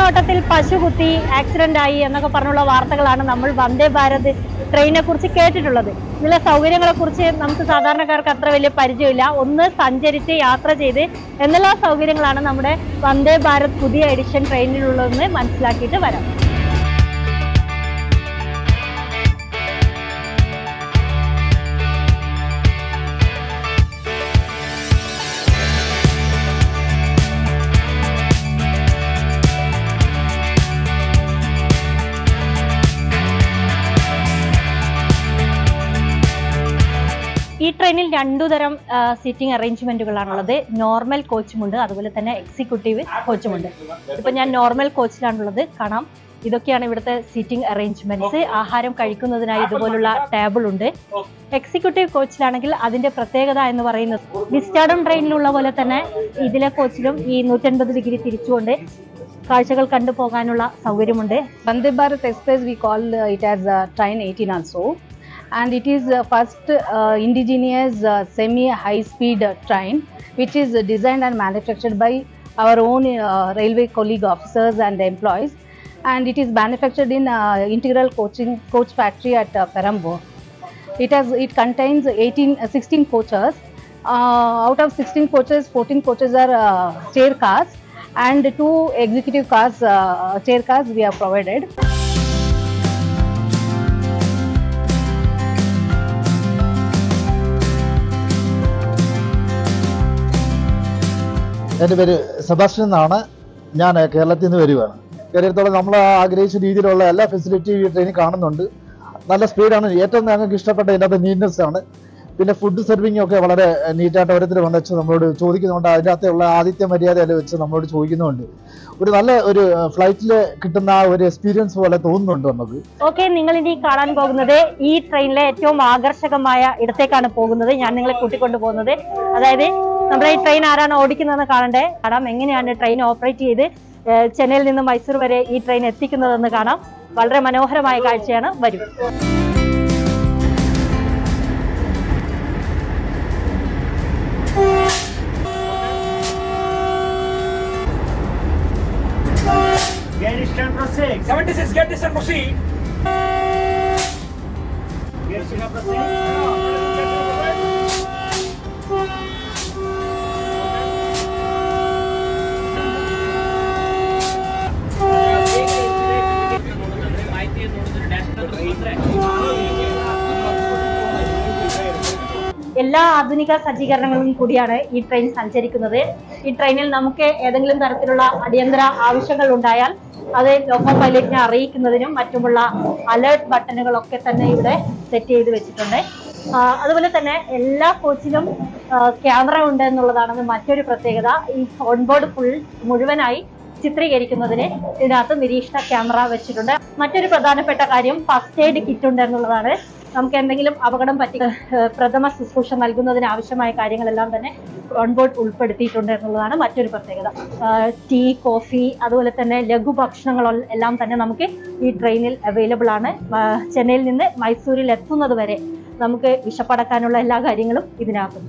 ഓട്ടത്തിൽ പശു കുത്തി ആക്സിഡന്റ് ആയി എന്നൊക്കെ പറഞ്ഞുള്ള വാർത്തകളാണ് നമ്മൾ വന്ദേ ഭാരത് ട്രെയിനിനെ കുറിച്ച് കേട്ടിട്ടുള്ളത് ഇതിലെ സൗകര്യങ്ങളെ കുറിച്ച് നമുക്ക് സാധാരണക്കാർക്ക് അത്ര വലിയ പരിചയമില്ല ഒന്ന് സഞ്ചരിച്ച് യാത്ര ചെയ്ത് എന്തെല്ലാം സൗകര്യങ്ങളാണ് നമ്മുടെ വന്ദേ ഭാരത് പുതിയ എഡിഷൻ ട്രെയിനിലുള്ളതെന്ന് മനസ്സിലാക്കിയിട്ട് വരാം ഈ ട്രെയിനിൽ രണ്ടു തരം സീറ്റിംഗ് അറേഞ്ച്മെന്റുകളാണുള്ളത് നോർമൽ കോച്ചുമുണ്ട് അതുപോലെ തന്നെ എക്സിക്യൂട്ടീവ് കോച്ചുമുണ്ട് ഇപ്പൊ ഞാൻ നോർമൽ കോച്ചിലാണുള്ളത് കാണാം ഇതൊക്കെയാണ് ഇവിടുത്തെ സീറ്റിംഗ് അറേഞ്ച്മെന്റ്സ് ആഹാരം കഴിക്കുന്നതിനായി ഇതുപോലുള്ള ടേബിൾ ഉണ്ട് എക്സിക്യൂട്ടീവ് കോച്ചിലാണെങ്കിൽ അതിന്റെ പ്രത്യേകത എന്ന് പറയുന്നത് വിസ്റ്റാഡം ട്രെയിനിലുള്ള പോലെ തന്നെ ഇതിലെ കോച്ചിലും ഈ നൂറ്റൻപത് ഡിഗ്രി തിരിച്ചുകൊണ്ട് കാഴ്ചകൾ കണ്ടു പോകാനുള്ള സൗകര്യമുണ്ട് Vande Bharat Express, we call uh, it as uh, Train 18 also. And it is uh, first uh, indigenous uh, semi-high-speed uh, train, which is uh, designed and manufactured by our own uh, railway colleague officers and employees. And it is manufactured in uh, integral coaching coach factory at uh, Perambur. It has it contains 18 uh, 16 coaches. Uh, out of 16 coaches, 14 coaches are uh, chair cars, and two executive cars, uh, chair cars, we have provided. എൻ്റെ പേര് Sebastian എന്നാണ് ഞാൻ കേരളത്തിൽ നിന്ന് വരുവാണ് കേരളത്തോളം നമ്മൾ ആഗ്രഹിച്ച രീതിയിലുള്ള എല്ലാ ഫെസിലിറ്റിയും ഈ ട്രെയിനിൽ കാണുന്നുണ്ട് നല്ല സ്പീഡാണ് ഏറ്റവും ഞങ്ങൾക്ക് ഇഷ്ടപ്പെട്ട ഇതിനകത്ത് നീറ്റ്നെസ് ആണ് പിന്നെ ഫുഡ് സെർവിങ് ഒക്കെ വളരെ നീറ്റായിട്ട് ഓരോരുത്തർ വന്നിച്ച് നമ്മളോട് ചോദിക്കുന്നുണ്ട് അതിൻ്റെ അകത്തുള്ള ആദിത്യ മര്യാദയിൽ വെച്ച് നമ്മളോട് ചോദിക്കുന്നുണ്ട് ഒരു നല്ല ഒരു ഫ്ലൈറ്റിൽ കിട്ടുന്ന ആ ഒരു എക്സ്പീരിയൻസ് പോലെ തോന്നുന്നുണ്ട് നമുക്ക് ഓക്കെ നിങ്ങൾ ഇനി കാണാൻ പോകുന്നത് ഈ ട്രെയിനിലെ ഏറ്റവും ആകർഷകമായ ഇടത്തേക്കാണ് പോകുന്നത് ഞാൻ നിങ്ങളെ കൂട്ടിക്കൊണ്ടു പോകുന്നത് അതായത് നമ്മുടെ ഈ ട്രെയിൻ ആരാണ് ഓടിക്കുന്നതെന്ന് കാണണ്ടേ കാണാം എങ്ങനെയാണ് ട്രെയിൻ ഓപ്പറേറ്റ് ചെയ്ത് ഏഹ് ചെന്നൈയിൽ നിന്ന് മൈസൂർ വരെ ഈ ട്രെയിൻ എത്തിക്കുന്നതെന്ന് കാണാം വളരെ മനോഹരമായ കാഴ്ചയാണ് വരും Get it stand proceed. 76, get this and proceed. Get it stand proceed. എല്ലാ ആധുനിക സജ്ജീകരണങ്ങളും കൂടിയാണ് ഈ ട്രെയിൻ സഞ്ചരിക്കുന്നത് ഈ ട്രെയിനിൽ നമുക്ക് ഏതെങ്കിലും തരത്തിലുള്ള അടിയന്തര ആവശ്യങ്ങൾ ഉണ്ടായാൽ അത് ലോക്കോ പൈലറ്റിനെ അറിയിക്കുന്നതിനും മറ്റുമുള്ള അലേർട്ട് ബട്ടണുകളൊക്കെ തന്നെ ഇവിടെ സെറ്റ് ചെയ്ത് വെച്ചിട്ടുണ്ട് ആ, അതുപോലെ തന്നെ എല്ലാ കോച്ചിലും ക്യാമറ ഉണ്ട് എന്നുള്ളതാണ് മറ്റൊരു പ്രത്യേകത ഈ ഓൺബോർഡ് ഫുൾ മുഴുവനായി ചിത്രീകരിക്കുന്നതിന് ഇതിനകത്ത് നിരീക്ഷണ ക്യാമറ വെച്ചിട്ടുണ്ട് മറ്റൊരു പ്രധാനപ്പെട്ട കാര്യം ഫസ്റ്റ് എയ്ഡ് കിറ്റ് ഉണ്ട് എന്നുള്ളതാണ് നമുക്ക് എന്തെങ്കിലും അപകടം പറ്റി ഏഹ് പ്രഥമ ശുശ്രൂഷ നൽകുന്നതിന് ആവശ്യമായ കാര്യങ്ങളെല്ലാം തന്നെ ഓൺബോർഡ് ഉൾപ്പെടുത്തിയിട്ടുണ്ട് എന്നുള്ളതാണ് മറ്റൊരു പ്രത്യേകത ആഹ് ടീ കോഫി അതുപോലെ തന്നെ ലഘു ഭക്ഷണങ്ങൾ എല്ലാം തന്നെ നമുക്ക് ഈ ട്രെയിനിൽ അവൈലബിൾ ആണ് ആഹ് ചെന്നൈയിൽ നിന്ന് മൈസൂരിൽ എത്തുന്നത് വരെ നമുക്ക് വിശപ്പടക്കാനുള്ള എല്ലാ കാര്യങ്ങളും ഇതിനകത്തുണ്ട്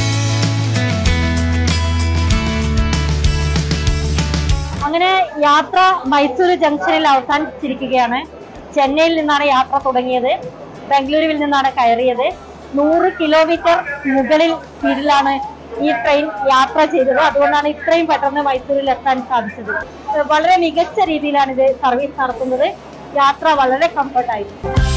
അങ്ങനെ യാത്ര മൈസൂർ ജംഗ്ഷനിൽ അവസാനിച്ചിരിക്കുകയാണ് ചെന്നൈയിൽ നിന്നാണ് യാത്ര തുടങ്ങിയത് ബാംഗ്ലൂരുവിൽ നിന്നാണ് കയറിയത് നൂറ് കിലോമീറ്റർ മുകളിൽ സ്പീഡിലാണ് ഈ ട്രെയിൻ യാത്ര ചെയ്തത് അതുകൊണ്ടാണ് ഇത്രയും പെട്ടെന്ന് മൈസൂരിൽ എത്താൻ സാധിച്ചത് ഏഹ് വളരെ മികച്ച രീതിയിലാണ് ഇത് സർവീസ് നടത്തുന്നത് യാത്ര വളരെ കംഫർട്ടായിരുന്നു